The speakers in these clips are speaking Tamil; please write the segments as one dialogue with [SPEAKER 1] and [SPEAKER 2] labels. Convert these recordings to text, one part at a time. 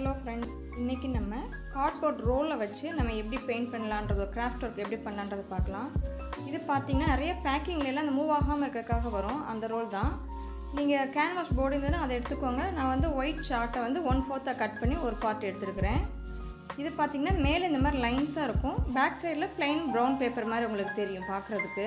[SPEAKER 1] ஹலோ ஃப்ரெண்ட்ஸ் இன்றைக்கி நம்ம கார்ட்போர்ட் ரோலை வச்சு நம்ம எப்படி பெயிண்ட் பண்ணலான்றது கிராஃப்ட் ஒர்க் எப்படி பண்ணலான்றது பார்க்கலாம் இது பார்த்தீங்கன்னா நிறைய பேக்கிங்லாம் அந்த மூவ் ஆகாமல் இருக்கிறதுக்காக வரும் அந்த ரோல் தான் நீங்கள் கேன்வாஸ் போர்டு இருந்ததுன்னா அதை எடுத்துக்கோங்க நான் வந்து ஒயிட் சார்ட்டை வந்து ஒன் ஃபோர்த்தாக கட் பண்ணி ஒரு பார்ட் எடுத்துருக்கிறேன் இது பார்த்தீங்கன்னா மேலே இந்த மாதிரி லைன்ஸாக இருக்கும் பேக் சைடில் plain ப்ரௌன் பேப்பர் மாதிரி உங்களுக்கு தெரியும் பார்க்குறதுக்கு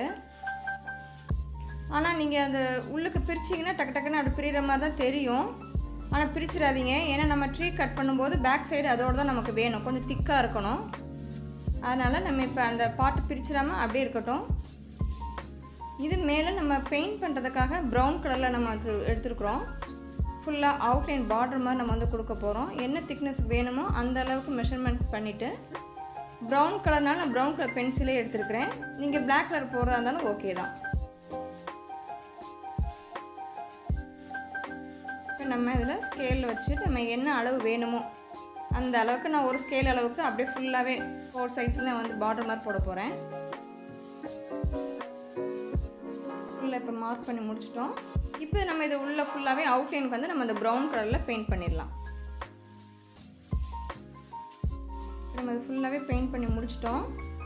[SPEAKER 1] ஆனால் நீங்கள் அந்த உள்ளுக்கு பிரிச்சிங்கன்னா டக்கு டக்குன்னு அப்படி பிரிகிற மாதிரி தான் தெரியும் ஆனால் பிரிச்சிடாதீங்க ஏன்னா நம்ம ட்ரீ கட் பண்ணும்போது பேக் சைடு அதோட தான் நமக்கு வேணும் கொஞ்சம் திக்காக இருக்கணும் அதனால் நம்ம இப்போ அந்த பாட்டு பிரிச்சிடாமல் அப்படியே இருக்கட்டும் இது மேலே நம்ம பெயிண்ட் பண்ணுறதுக்காக ப்ரௌன் கலரில் நம்ம அது எடுத்துருக்குறோம் ஃபுல்லாக அவுட்லைன் பார்டர் மாதிரி நம்ம வந்து கொடுக்க போகிறோம் என்ன திக்னஸ் வேணுமோ அந்த அளவுக்கு மெஷர்மெண்ட் பண்ணிவிட்டு ப்ரௌன் கலர்னால நான் ப்ரௌன் கலர் பென்சிலே எடுத்துருக்கிறேன் நீங்கள் பிளாக் கலர் போடுறதா இருந்தாலும் ஓகே தான் இப்போ நம்ம இதில் ஸ்கேல் வச்சு நம்ம என்ன அளவு வேணுமோ அந்த அளவுக்கு நான் ஒரு ஸ்கேல் அளவுக்கு அப்படியே ஃபுல்லாகவே ஃபோர் சைட்ஸில் வந்து பார்டர் மாதிரி போட போகிறேன் ஃபுல்லாக இப்போ மார்க் பண்ணி முடிச்சிட்டோம் இப்போ நம்ம இது உள்ள ஃபுல்லாகவே அவுட்லைனுக்கு வந்து நம்ம இந்த ப்ரௌன் கலரில் பெயிண்ட் பண்ணிடலாம் நம்ம இது ஃபுல்லாகவே பெயிண்ட் பண்ணி முடிச்சிட்டோம்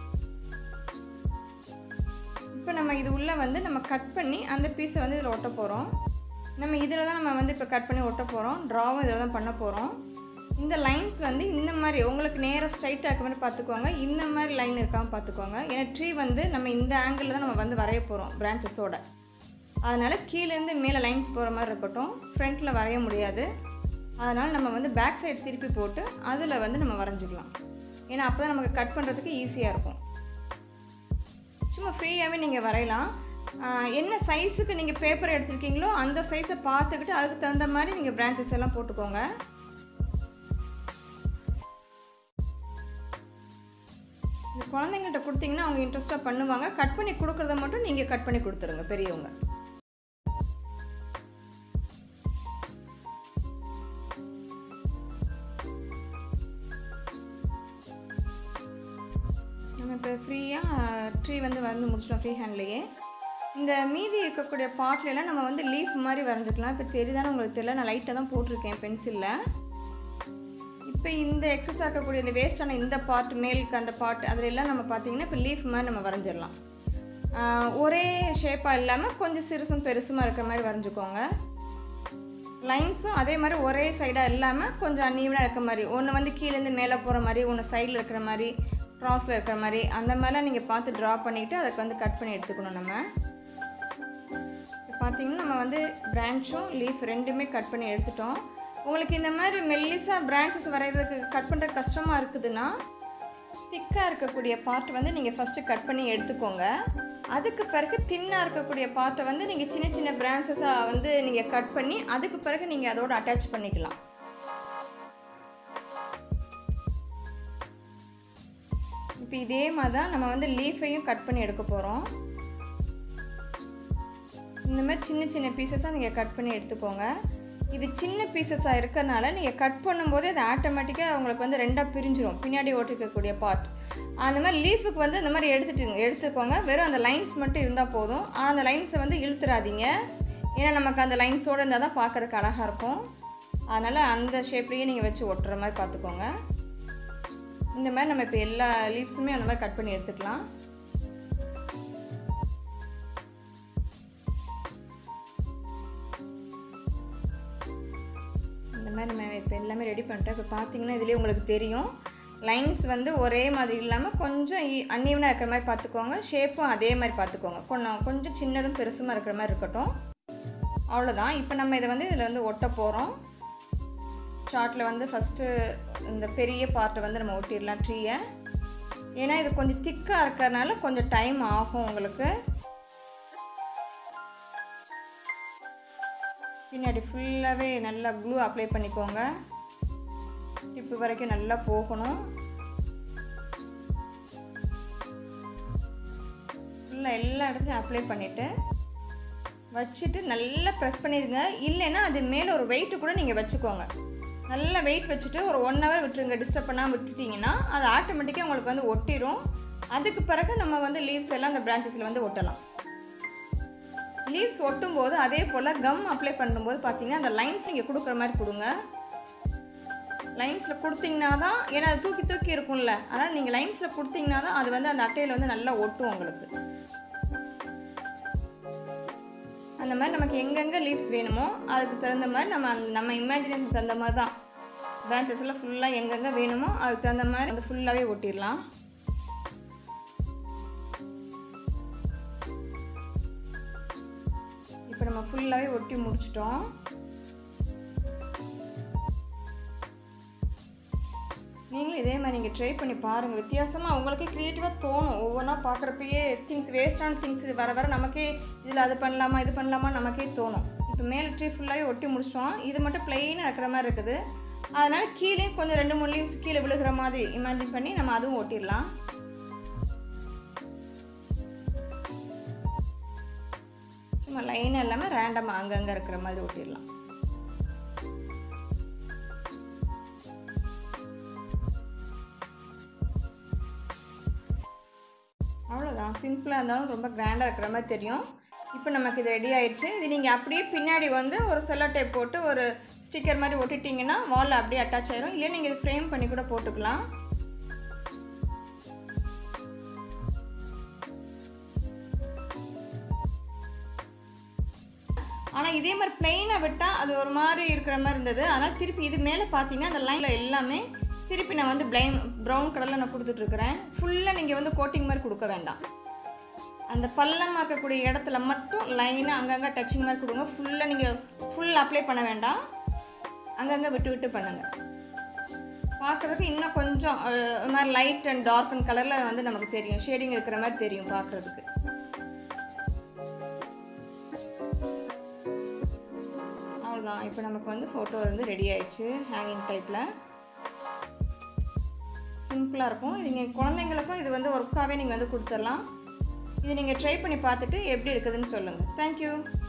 [SPEAKER 1] இப்போ நம்ம இது உள்ளே வந்து நம்ம கட் பண்ணி அந்த பீஸை வந்து இதில் ஒட்ட போகிறோம் நம்ம இதில் தான் நம்ம வந்து இப்போ கட் பண்ணி ஒட்ட போகிறோம் ட்ராவும் இதில் தான் பண்ண போகிறோம் இந்த லைன்ஸ் வந்து இந்த மாதிரி உங்களுக்கு நேராக ஸ்ட்ரைட்டாக இருக்க மாதிரி பார்த்துக்கோங்க இந்த மாதிரி லைன் இருக்காமல் பார்த்துக்கோங்க ஏன்னா ட்ரீ வந்து நம்ம இந்த ஆங்கிளில் தான் நம்ம வந்து வரைய போகிறோம் பிரான்ச்சஸோட அதனால் கீழேருந்து மேலே லைன்ஸ் போகிற மாதிரி இருக்கட்டும் ஃப்ரண்ட்டில் வரைய முடியாது அதனால் நம்ம வந்து பேக் சைடு திருப்பி போட்டு அதில் வந்து நம்ம வரைஞ்சிக்கலாம் ஏன்னா அப்போ தான் நமக்கு கட் பண்ணுறதுக்கு ஈஸியாக இருக்கும் சும்மா ஃப்ரீயாகவே நீங்கள் வரையலாம் ஆஹ் என்ன சைஸுக்கு நீங்கள் பேப்பர் எடுத்திருக்கீங்களோ அந்த சைஸை பார்த்துக்கிட்டு அதுக்கு தகுந்த மாதிரி நீங்கள் பிரான்ச்சஸ் எல்லாம் போட்டுக்கோங்க இது குழந்தைங்கள்ட்ட கொடுத்தீங்கன்னா அவங்க இன்ட்ரெஸ்ட்டாக பண்ணுவாங்க கட் பண்ணி கொடுக்குறத மட்டும் நீங்கள் கட் பண்ணி கொடுத்துருங்க பெரியவங்க நம்ம இப்போ ஃப்ரீயாக ட்ரீ வந்து வரைஞ்சி முடிச்சிட்டோம் ஃப்ரீ ஹேண்ட்லேயே இந்த மீதி இருக்கக்கூடிய பாட்லாம் நம்ம வந்து லீஃப் மாதிரி வரைஞ்சிக்கலாம் இப்போ தெரியுதானே உங்களுக்கு தெரியல நான் லைட்டாக தான் போட்டிருக்கேன் பென்சிலில் இப்போ இந்த எக்ஸஸாக இருக்கக்கூடிய இந்த வேஸ்டான இந்த பார்ட் மேலுக்கு அந்த பார்ட் அதில் எல்லாம் நம்ம பார்த்தீங்கன்னா இப்போ லீஃப் மாதிரி நம்ம வரைஞ்சிடலாம் ஆஹ் ஒரே ஷேப்பாக இல்லாமல் கொஞ்சம் சிறுசும் பெருசுமாக இருக்கிற மாதிரி வரைஞ்சிக்கோங்க லைன்ஸும் அதே மாதிரி ஒரே சைடாக இல்லாமல் கொஞ்சம் அன்னீவனாக இருக்க மாதிரி ஒன்று வந்து கீழேருந்து மேலே போகிற மாதிரி ஒன்று சைடில் இருக்கிற மாதிரி க்ராஸில் இருக்கிற மாதிரி அந்த மாதிரிலாம் நீங்கள் பார்த்து ட்ரா பண்ணிவிட்டு அதுக்கு வந்து கட் பண்ணி எடுத்துக்கணும் நம்ம இப்போ பார்த்தீங்கன்னா நம்ம வந்து பிரான்ச்சும் லீஃப் ரெண்டுமே கட் பண்ணி எடுத்துட்டோம் உங்களுக்கு இந்த மாதிரி மெல்லிஸாக பிரான்ச்சஸ் வரைகிறதுக்கு கட் பண்ணுறது கஷ்டமாக இருக்குதுன்னா திக்காக இருக்கக்கூடிய பார்ட் வந்து நீங்கள் ஃபஸ்ட்டு கட் பண்ணி எடுத்துக்கோங்க அதுக்கு பிறகு தின்னாக இருக்கக்கூடிய பார்ட்டை வந்து நீங்கள் சின்ன சின்ன பிரான்ச்சஸாக வந்து நீங்கள் கட் பண்ணி அதுக்கு பிறகு நீங்கள் அதோட அட்டாச் பண்ணிக்கலாம் இப்போ இதே மாதிரி தான் நம்ம வந்து லீஃபையும் கட் பண்ணி எடுக்க போகிறோம் இந்த மாதிரி சின்ன சின்ன பீசஸாக நீங்கள் கட் பண்ணி எடுத்துக்கோங்க இது சின்ன பீசஸாக இருக்கறனால நீங்கள் கட் பண்ணும்போது அது ஆட்டோமேட்டிக்காக உங்களுக்கு வந்து ரெண்டாக பிரிஞ்சிரும் பின்னாடி ஓட்டிருக்கக்கூடிய பார்ட் அந்த மாதிரி லீஃபுக்கு வந்து இந்த மாதிரி எடுத்துட்டு எடுத்துக்கோங்க வெறும் அந்த லைன்ஸ் மட்டும் இருந்தால் போதும் ஆனால் அந்த லைன்ஸை வந்து இழுத்துறாதீங்க ஏன்னா நமக்கு அந்த லைன்ஸோடு இருந்தால் தான் பார்க்குறதுக்கு அழகாக இருக்கும் அதனால் அந்த ஷேப்லேயே நீங்கள் வச்சு ஒட்டுற மாதிரி பார்த்துக்கோங்க இந்த மாதிரி நம்ம இப்போ எல்லா லீவ்ஸுமே அந்த மாதிரி கட் பண்ணி எடுத்துக்கலாம் இந்த மாதிரி நம்ம இப்போ எல்லாமே ரெடி பண்ணிட்டோம் இப்போ பார்த்தீங்கன்னா இதுலேயே உங்களுக்கு தெரியும் லைன்ஸ் வந்து ஒரே மாதிரி இல்லாமல் கொஞ்சம் அன்ஈவனாக இருக்கிற மாதிரி பார்த்துக்கோங்க ஷேப்பும் அதே மாதிரி பார்த்துக்கோங்க கொஞ்சம் கொஞ்சம் சின்னதும் பெருசுமாக இருக்கிற மாதிரி இருக்கட்டும் அவ்வளோதான் இப்போ நம்ம இதை வந்து இதில் வந்து ஒட்ட போகிறோம் சார்ட்டில் வந்து ஃபஸ்ட்டு இந்த பெரிய பார்ட்டை வந்து நம்ம ஒட்டிடலாம் ட்ரீயை ஏன்னா இது கொஞ்சம் திக்காக இருக்கிறதுனால கொஞ்சம் டைம் ஆகும் உங்களுக்கு பின்னாடி ஃபுல்லாகவே நல்லா க்ளூ அப்ளை பண்ணிக்கோங்க டிப்பு வரைக்கும் நல்லா போகணும் ஃபுல்லாக எல்லா இடத்துலையும் அப்ளை பண்ணிவிட்டு வச்சுட்டு நல்லா ப்ரெஸ் பண்ணிடுங்க இல்லைன்னா அது மேலே ஒரு வெயிட்டு கூட நீங்கள் வச்சுக்கோங்க நல்லா வெயிட் வச்சுட்டு ஒரு ஒன் ஹவர் விட்டுருங்க டிஸ்டர்ப் பண்ணாமல் விட்டுட்டிங்கன்னா அது ஆட்டோமேட்டிக்காக உங்களுக்கு வந்து ஒட்டிடும் அதுக்கு பிறகு நம்ம வந்து லீவ்ஸ் எல்லாம் அந்த பிரான்ச்சஸில் வந்து ஒட்டலாம் லீவ்ஸ் ஒட்டும் போது அதே போல் கம் அப்ளை பண்ணும்போது பார்த்தீங்கன்னா அந்த லைன்ஸ் நீங்கள் கொடுக்குற மாதிரி கொடுங்க லைன்ஸில் கொடுத்தீங்கன்னா தான் ஏன்னா அது தூக்கி தூக்கி இருக்கும்ல அதனால் நீங்கள் லைன்ஸில் கொடுத்தீங்கன்னா தான் அது வந்து அந்த அட்டையில் வந்து நல்லா ஒட்டும் உங்களுக்கு அந்த மாதிரி நமக்கு எங்கெங்கே லீவ்ஸ் வேணுமோ அதுக்கு தகுந்த மாதிரி நம்ம அந்த நம்ம இமேஜினேஷன் தகுந்த மாதிரி தான் பேஞ்சஸில் ஃபுல்லாக எங்கெங்கே வேணுமோ அதுக்கு தகுந்த மாதிரி அந்த ஃபுல்லாகவே ஒட்டிடலாம் இப்போ நம்ம ஃபுல்லாகவே ஒட்டி முடிச்சிட்டோம் நீங்களும் இதே மாதிரி நீங்கள் ட்ரை பண்ணி பாருங்கள் வித்தியாசமாக உங்களுக்கே க்ரியேட்டிவாக தோணும் ஒவ்வொன்றா பார்க்குறப்பயே திங்ஸ் வேஸ்டான திங்ஸ் வர வர நமக்கே இதில் அது பண்ணலாமா இது பண்ணலாமா நமக்கே தோணும் இப்போ மேலே ட்ரீ ஃபுல்லாகவே ஒட்டி முடிச்சிட்டோம் இது மட்டும் பிளெயினாக இருக்கிற மாதிரி இருக்குது அதனால் கீழே கொஞ்சம் ரெண்டு மூணு லீவ்ஸ் கீழே விழுகிற மாதிரி இமேஜின் பண்ணி நம்ம அதுவும் ஒட்டிடலாம் சும்மா லைனாக இல்லாமல் ரேண்டமாக அங்கங்கே இருக்கிற மாதிரி ஒட்டிடலாம் அவ்வளோதான் சிம்பிளாக இருந்தாலும் ரொம்ப கிராண்டாக இருக்கிற மாதிரி தெரியும் இப்போ நமக்கு இது ரெடி ஆயிடுச்சு இது நீங்கள் அப்படியே பின்னாடி வந்து ஒரு செல்லோ டேப் போட்டு ஒரு ஸ்டிக்கர் மாதிரி ஒட்டிட்டிங்கன்னா வாலில் அப்படியே அட்டாச் ஆயிரும் இல்லை நீங்கள் இது ஃப்ரேம் பண்ணி கூட போட்டுக்கலாம் ஆனால் இதே மாதிரி பிளெயினாக விட்டால் அது ஒரு மாதிரி இருக்கிற மாதிரி இருந்தது அதனால் திருப்பி இது மேலே பார்த்தீங்கன்னா அந்த லைனில் எல்லாமே திருப்பி நான் வந்து பிளைன் ப்ரௌன் கலரில் நான் கொடுத்துட்ருக்குறேன் ஃபுல்லாக நீங்கள் வந்து கோட்டிங் மாதிரி கொடுக்க வேண்டாம் அந்த பள்ளமாக இருக்கக்கூடிய இடத்துல மட்டும் லைனாக அங்கங்கே டச்சிங் மாதிரி கொடுங்க ஃபுல்லாக நீங்கள் ஃபுல் அப்ளை பண்ண வேண்டாம் அங்கங்கே விட்டு விட்டு பண்ணுங்கள் பார்க்குறதுக்கு இன்னும் கொஞ்சம் அஹ், ஒரு மாதிரி லைட் அண்ட் டார்க் அண்ட் கலரில் வந்து நமக்கு தெரியும் ஷேடிங் இருக்கிற மாதிரி தெரியும் பார்க்குறதுக்கு அவ்வளோதான் இப்போ நமக்கு வந்து ஃபோட்டோ வந்து ரெடி ஆயிடுச்சு ஹேங்கிங் டைப்பில் சிம்பிளாக இருக்கும் இது நீங்கள் குழந்தைங்களுக்கும் இது வந்து ஒர்க்காகவே நீங்கள் வந்து கொடுத்துடலாம் இது நீங்கள் ட்ரை பண்ணி பார்த்துட்டு எப்படி இருக்குதுன்னு சொல்லுங்கள் தேங்க்யூ